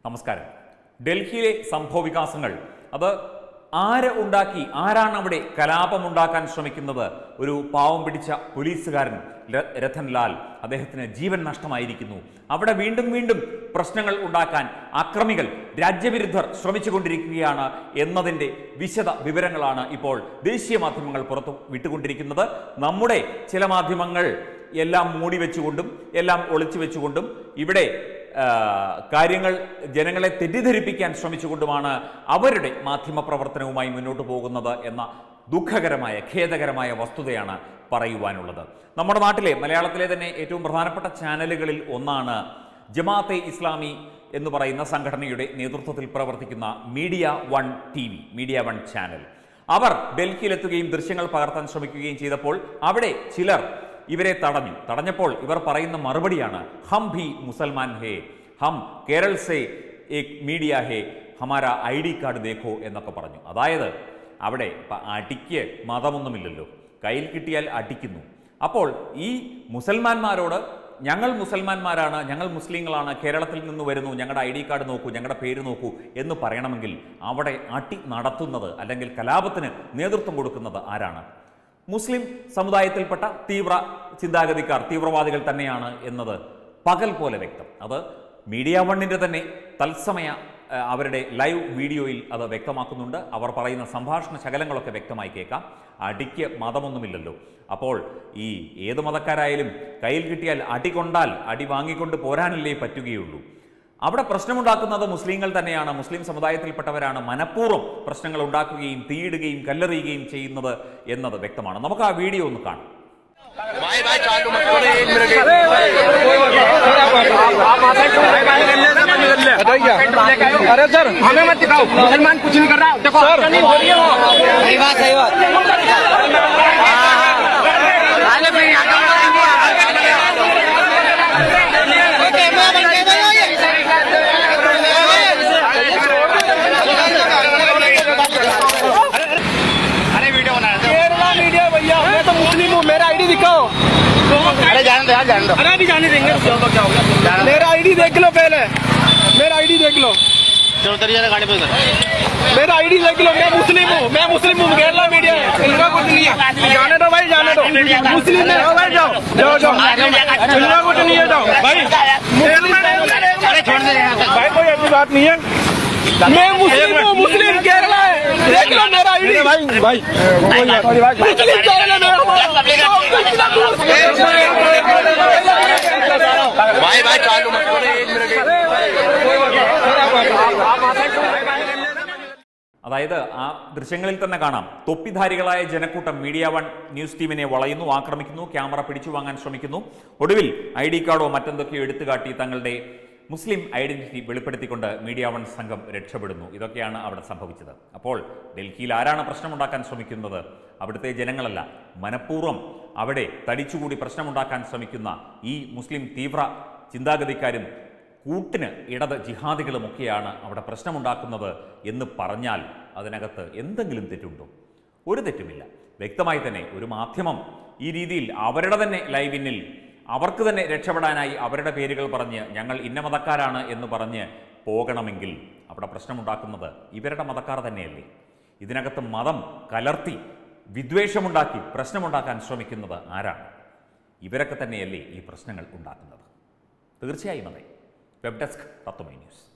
നമസ്കാരം ഡൽഹിയിലെ സംഭവവികാസങ്ങൾ അത് ആര് ഉണ്ടാക്കി ആരാണ് അവിടെ കലാപമുണ്ടാക്കാൻ ശ്രമിക്കുന്നത് ഒരു പാവം പിടിച്ച പോലീസുകാരൻ ര- രത്തൻ ലാൽ അദ്ദേഹത്തിന് ജീവൻ നഷ്ടമായിരിക്കുന്നു അവിടെ വീണ്ടും വീണ്ടും പ്രശ്നങ്ങൾ ഉണ്ടാക്കാൻ അക്രമികൾ രാജ്യവിരുദ്ധർ ശ്രമിച്ചുകൊണ്ടിരിക്കുകയാണ് എന്നതിൻ്റെ വിശദ വിവരങ്ങളാണ് ഇപ്പോൾ ദേശീയ മാധ്യമങ്ങൾ പുറത്തു വിട്ടുകൊണ്ടിരിക്കുന്നത് നമ്മുടെ ചില മാധ്യമങ്ങൾ എല്ലാം മൂടി വെച്ചുകൊണ്ടും എല്ലാം ഒളിച്ചു വെച്ചുകൊണ്ടും ഇവിടെ ആ, കാര്യങ്ങൾ ജനങ്ങളെ തെറ്റിദ്ധരിപ്പിക്കാൻ ശ്രമിച്ചുകൊണ്ടുമാണ് അവരുടെ മാധ്യമ പ്രവർത്തനവുമായി മുന്നോട്ട് പോകുന്നത് എന്ന ദുഃഖകരമായ ഖേദകരമായ വസ്തുതയാണ് പറയുവാനുള്ളത് നമ്മുടെ നാട്ടിലെ മലയാളത്തിലെ തന്നെ ഏറ്റവും പ്രധാനപ്പെട്ട ചാനലുകളിൽ ഒന്നാണ് ജമാഅത്തെ ഇസ്ലാമി എന്ന് പറയുന്ന സംഘടനയുടെ നേതൃത്വത്തിൽ പ്രവർത്തിക്കുന്ന media one T V media one channel അവർ ഡൽഹിയിലെത്തുകയും ദൃശ്യങ്ങൾ പകർത്താൻ ശ്രമിക്കുകയും ചെയ്തപ്പോൾ അവിടെ ചിലർ ഇവരെ തടഞ്ഞു തടഞ്ഞപ്പോൾ ഇവർ പറയുന്ന മറുപടിയാണ് ഹം ഭി മുസൽമാൻ ഹേ ഹം കേരൾ സേ ഏക് മീഡിയ ഹേ ഹമാര ഐ ഡി കാർഡ് ദേഖോ എന്നൊക്കെ പറഞ്ഞു അതായത് അവിടെ ഇപ്പം അടിക്ക് മതമൊന്നുമില്ലല്ലോ കയ്യിൽ കിട്ടിയാൽ അടിക്കുന്നു അപ്പോൾ ഈ മുസൽമാന്മാരോട് ഞങ്ങൾ മുസൽമാന്മാരാണ് ഞങ്ങൾ മുസ്ലിങ്ങളാണ് കേരളത്തിൽ നിന്ന് വരുന്നു ഞങ്ങളുടെ ഐ ഡി കാർഡ് നോക്കൂ ഞങ്ങളുടെ പേര് നോക്കൂ എന്ന് പറയണമെങ്കിൽ അവിടെ അടി നടത്തുന്നത് അല്ലെങ്കിൽ കലാപത്തിന് നേതൃത്വം കൊടുക്കുന്നത് ആരാണ് മുസ്ലിം സമുദായത്തിൽപ്പെട്ട തീവ്ര ചിന്താഗതിക്കാർ തീവ്രവാദികൾ തന്നെയാണ് എന്നത് പകൽ പോലെ വ്യക്തം അത് മീഡിയ വണ്ണിൻ്റെ തന്നെ തത്സമയ ആ, അവരുടെ ലൈവ് വീഡിയോയിൽ അത് വ്യക്തമാക്കുന്നുണ്ട് അവർ പറയുന്ന സംഭാഷണ ശകലങ്ങളൊക്കെ വ്യക്തമായി കേൾക്കാം അടിക്ക് മതമൊന്നുമില്ലല്ലോ അപ്പോൾ ഈ ഏത് മതക്കാരായാലും കയ്യിൽ കിട്ടിയാൽ അടി കൊണ്ടാൽ അടി വാങ്ങിക്കൊണ്ട് പോരാനല്ലേ പറ്റുകയുള്ളൂ അവിടെ പ്രശ്നമുണ്ടാക്കുന്നത് മുസ്ലിങ്ങൾ തന്നെയാണ് മുസ്ലിം സമുദായത്തിൽപ്പെട്ടവരാണ് മനഃപൂർവ്വം പ്രശ്നങ്ങൾ ഉണ്ടാക്കുകയും തീയിടുകയും കല്ലെറിയുകയും ചെയ്യുന്നത് എന്നത് വ്യക്തമാണ് നമുക്ക് ആ വീഡിയോ ഒന്ന് കാണാം भाई भाई चालू मत करो एक मिनट अरे सर हमें मत दिखाओ मुसलमान कुछ नहीं कर रहा देखो सर नहीं हो रही है वो सही बात सही बात अरे वीडियो बना रहे केरला मीडिया भैया मैं तो मुस्लिम हूँ मेरा आईडी दिखाओ थे अरे जाने दो यार जाने दो अरे अभी जाने देंगे मेरा आईडी देख लो पहले मेरा आईडी देख लो चलो उतर जाना गाड़ी पे उतर मेरा आईडी देख लो मैं मुस्लिम हूँ मैं मुस्लिम हूँ केरला मीडिया इनका कुछ नहीं है जाने दो भाई जाने दो मुस्लिम है हो भाई जाओ जाओ जाओ इनका कुछ नहीं है जाओ भाई मुस्लिम है अरे छोड़ दे यहाँ तक भाई कोई ऐसी बात नहीं है मैं मुस्लिम हूँ मुस्लिम केरला है देख लो मेरा आईडी भाई भाई मुस्लिम केरला में भाई भाई चालू मत करो एक मिनट അതായത് ആ ദൃശ്യങ്ങളിൽ തന്നെ കാണാം തൊപ്പിധാരികളായ ജനക്കൂട്ടം മീഡിയ വൺ ന്യൂസ് ടീമിനെ വളയുന്നു ആക്രമിക്കുന്നു ക്യാമറ പിടിച്ചു വാങ്ങാൻ ശ്രമിക്കുന്നു ഒടുവിൽ ഐ ഡി കാർഡോ മറ്റെന്തൊക്കെയോ എടുത്തു കാട്ടി തങ്ങളുടെ മുസ്ലിം ഐഡന്റിറ്റി വെളിപ്പെടുത്തിക്കൊണ്ട് മീഡിയ വൺ സംഘം രക്ഷപ്പെടുന്നു ഇതൊക്കെയാണ് അവിടെ സംഭവിച്ചത് അപ്പോൾ ഡൽഹിയിൽ ആരാണ് പ്രശ്നമുണ്ടാക്കാൻ ശ്രമിക്കുന്നത് അവിടുത്തെ ജനങ്ങളല്ല മനഃപൂർവ്വം അവിടെ തടിച്ചുകൂടി പ്രശ്നമുണ്ടാക്കാൻ ശ്രമിക്കുന്ന ഈ മുസ്ലിം തീവ്ര ചിന്താഗതിക്കാരും കൂട്ടിന് ഇടത് ജിഹാദികളുമൊക്കെയാണ് അവിടെ പ്രശ്നമുണ്ടാക്കുന്നത് എന്ന് പറഞ്ഞാൽ അതിനകത്ത് എന്തെങ്കിലും തെറ്റുണ്ടോ ഒരു തെറ്റുമില്ല വ്യക്തമായി തന്നെ ഒരു മാധ്യമം ഈ രീതിയിൽ അവരുടെ തന്നെ ലൈവിനിൽ അവർക്ക് തന്നെ രക്ഷപ്പെടാനായി അവരുടെ പേരുകൾ പറഞ്ഞ് ഞങ്ങൾ ഇന്ന മതക്കാരാണ് എന്ന് പറഞ്ഞ് പോകണമെങ്കിൽ അവിടെ പ്രശ്നമുണ്ടാക്കുന്നത് ഇവരുടെ മതക്കാർ തന്നെയല്ലേ ഇതിനകത്ത് മതം കലർത്തി വിദ്വേഷമുണ്ടാക്കി പ്രശ്നമുണ്ടാക്കാൻ ശ്രമിക്കുന്നത് ആരാണ് ഇവരൊക്കെ തന്നെയല്ലേ ഈ പ്രശ്നങ്ങൾ ഉണ്ടാക്കുന്നത് തീർച്ചയായും അതെ വെബ് ഡെസ്ക് തത്വമൈ ന്യൂസ്